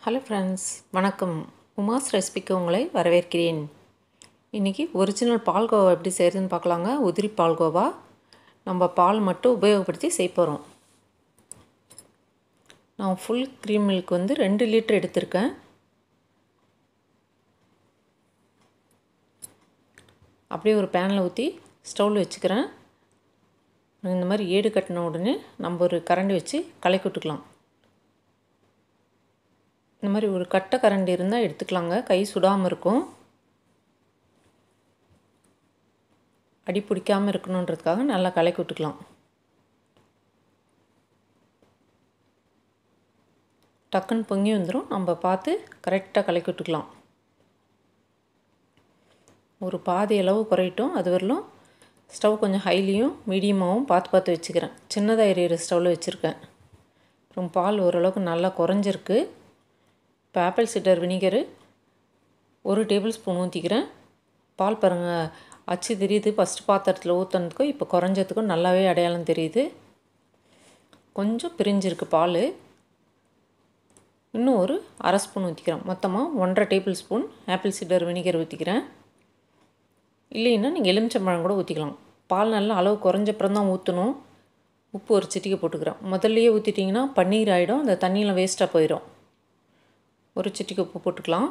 hello friends வணக்கம் உமாஸ் ரெசிபிக்கு உங்களை வரவேற்கிறேன் இன்றைக்கி ஒரிஜினல் பால்கோவா எப்படி செய்கிறதுன்னு பார்க்கலாங்க உதிரி பால்கோவா நம்ம பால் மட்டும் உபயோகப்படுத்தி செய்ய போகிறோம் நான் ஃபுல் க்ரீம் மில்க் வந்து ரெண்டு லிட்டர் எடுத்திருக்கேன் அப்படியே ஒரு பேனில் ஊற்றி ஸ்டவ்வில் வச்சுக்கிறேன் இந்த மாதிரி ஏடு கட்டின உடனே நம்ம ஒரு கரண்டி வச்சு கலக்கி விட்டுக்கலாம் இந்த மாதிரி ஒரு கட்டை கரண்டி இருந்தால் எடுத்துக்கலாங்க கை சுடாமல் இருக்கும் அடி பிடிக்காமல் இருக்கணுன்றதுக்காக நல்லா கலக்கி விட்டுக்கலாம் டக்குன்னு பொங்கி வந்துடும் நம்ம பார்த்து கரெக்டாக கலக்கி விட்டுக்கலாம் ஒரு பாதி அளவு குறையட்டும் அது வரலும் ஸ்டவ் கொஞ்சம் ஹைலியும் மீடியமாகவும் பார்த்து பார்த்து வச்சுக்கிறேன் சின்னதாக எரியிற ஸ்டவ்வில் வச்சுருக்கேன் அப்புறம் பால் ஓரளவுக்கு நல்லா குறைஞ்சிருக்கு இப்போ ஆப்பிள் சிட்டர் வினிகரு ஒரு டேபிள் ஸ்பூன் ஊற்றிக்கிறேன் பால் பாருங்கள் அச்சு தெரியுது ஃபஸ்ட்டு பாத்திரத்தில் ஊற்றுனதுக்கும் இப்போ குறைஞ்சதுக்கும் நல்லாவே அடையாளம் தெரியுது கொஞ்சம் பிரிஞ்சிருக்கு பால் இன்னும் ஒரு அரை ஸ்பூன் ஊற்றிக்கிறேன் மொத்தமாக ஒன்றரை tablespoon apple cider vinegar ஊற்றிக்கிறேன் இல்லைன்னா நீங்கள் எலுமிச்சம்பழம் கூட ஊற்றிக்கலாம் பால் நல்லா அளவு குறைஞ்சப்புறம் தான் ஊற்றணும் உப்பு ஒரு சிட்டிக்கை போட்டுக்கிறேன் முதல்லையே ஊற்றிட்டிங்கன்னா பன்னீர் ஆகிடும் அந்த தண்ணியில் வேஸ்ட்டாக போயிடும் ஒரு சிட்டிக்கு உப்பு போட்டுக்கலாம்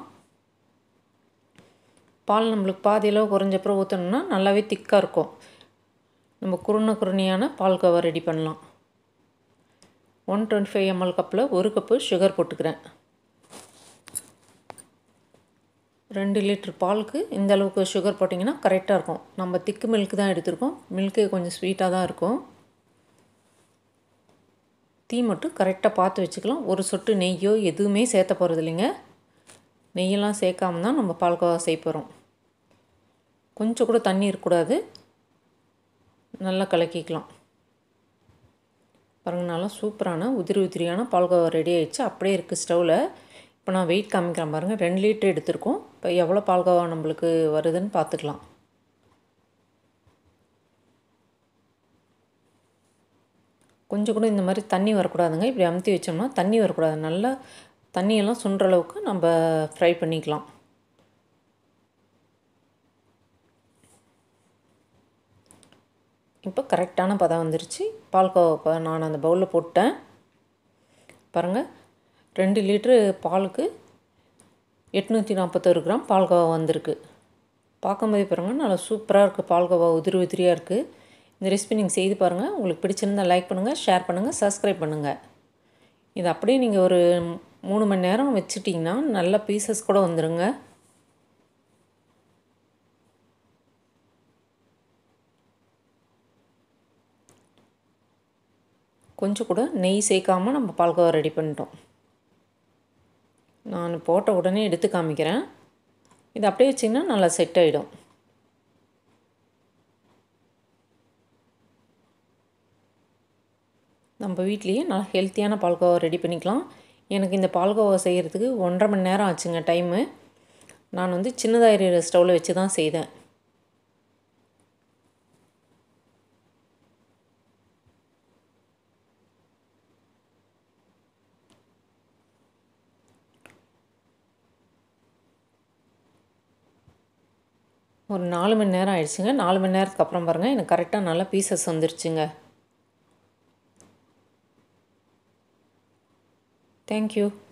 பால் நம்மளுக்கு பாதி அளவு குறைஞ்சப்புறம் ஊற்றணும்னா நல்லாவே திக்காக இருக்கும் நம்ம குருணை குருணையான பால்கோவா ரெடி பண்ணலாம் ஒன் டுவெண்ட்டி ஃபைவ் எம்எல் கப்பில் ஒரு கப்பு சுகர் போட்டுக்கிறேன் ரெண்டு லிட்டர் பாலுக்கு இந்த அளவுக்கு சுகர் போட்டிங்கன்னா கரெக்டாக இருக்கும் நம்ம திக்கு மில்க் தான் எடுத்திருக்கோம் மில்க்கு கொஞ்சம் ஸ்வீட்டாக தான் இருக்கும் தீ மட்டும் கரெக்டாக பார்த்து வச்சுக்கலாம் ஒரு சொட்டு நெய்யோ எதுவுமே சேர்த்த போகிறது இல்லைங்க நெய்யெல்லாம் சேர்க்காம தான் நம்ம பால்கோவா செய்ய போகிறோம் கொஞ்சம் கூட தண்ணி இருக்கக்கூடாது நல்லா கலக்கிக்கலாம் பாருங்கள் நல்லா சூப்பரான உதிரி உதிரியான பால்கோவா ரெடி ஆகிடுச்சு அப்படியே இருக்குது ஸ்டவ்வில் இப்போ நான் வெயிட் காமிக்கிறேன் பாருங்கள் ரெண்டு லிட்டர் எடுத்திருக்கோம் இப்போ எவ்வளோ பால்கோவா நம்மளுக்கு வருதுன்னு பார்த்துக்கலாம் கொஞ்சம் கூட இந்த மாதிரி தண்ணி வரக்கூடாதுங்க இப்படி அமுத்தி வச்சோம்னா தண்ணி வரக்கூடாது நல்லா தண்ணியெல்லாம் சுண்டுற அளவுக்கு நம்ம ஃப்ரை பண்ணிக்கலாம் இப்போ கரெக்டான பதம் வந்துருச்சு பால்கோவா நான் அந்த பவுலில் போட்டேன் பாருங்கள் ரெண்டு லிட்ரு பாலுக்கு எட்நூற்றி நாற்பத்தொரு கிராம் பால்கோவா வந்திருக்கு பார்க்கும்போதே பாருங்கள் நல்லா சூப்பராக இருக்குது பால்கோவா உதிரி உதிரியாக இருக்குது இந்த ரெசிபி நீங்கள் செய்து பாருங்கள் உங்களுக்கு பிடிச்சிருந்தால் லைக் பண்ணுங்கள் ஷேர் பண்ணுங்கள் சப்ஸ்கிரைப் பண்ணுங்கள் இது அப்படியே நீங்கள் ஒரு மூணு மணி நேரம் வச்சுட்டிங்கன்னா நல்ல பீசஸ் கூட வந்துடுங்க கொஞ்சம் கூட நெய் சேர்க்காமல் நம்ம பால்கோவா ரெடி பண்ணிட்டோம் நான் போட்ட உடனே எடுத்து காமிக்கிறேன் இது அப்படியே வச்சிங்கன்னா நல்லா செட் ஆகிடும் நம்ம வீட்லேயே நல்லா ஹெல்த்தியான பால்கோவா ரெடி பண்ணிக்கலாம் எனக்கு இந்த பால்கோவா செய்கிறதுக்கு ஒன்றரை மணி நேரம் ஆச்சுங்க டைமு நான் வந்து சின்னதாக எரியிற ஸ்டவ்வில் வச்சு தான் செய்தேன் ஒரு நாலு மணி நேரம் ஆயிடுச்சுங்க நாலு மணி நேரத்துக்கு அப்புறம் பாருங்கள் எனக்கு கரெக்டாக நல்லா பீசஸ் வந்துருச்சுங்க தேங்க்யூ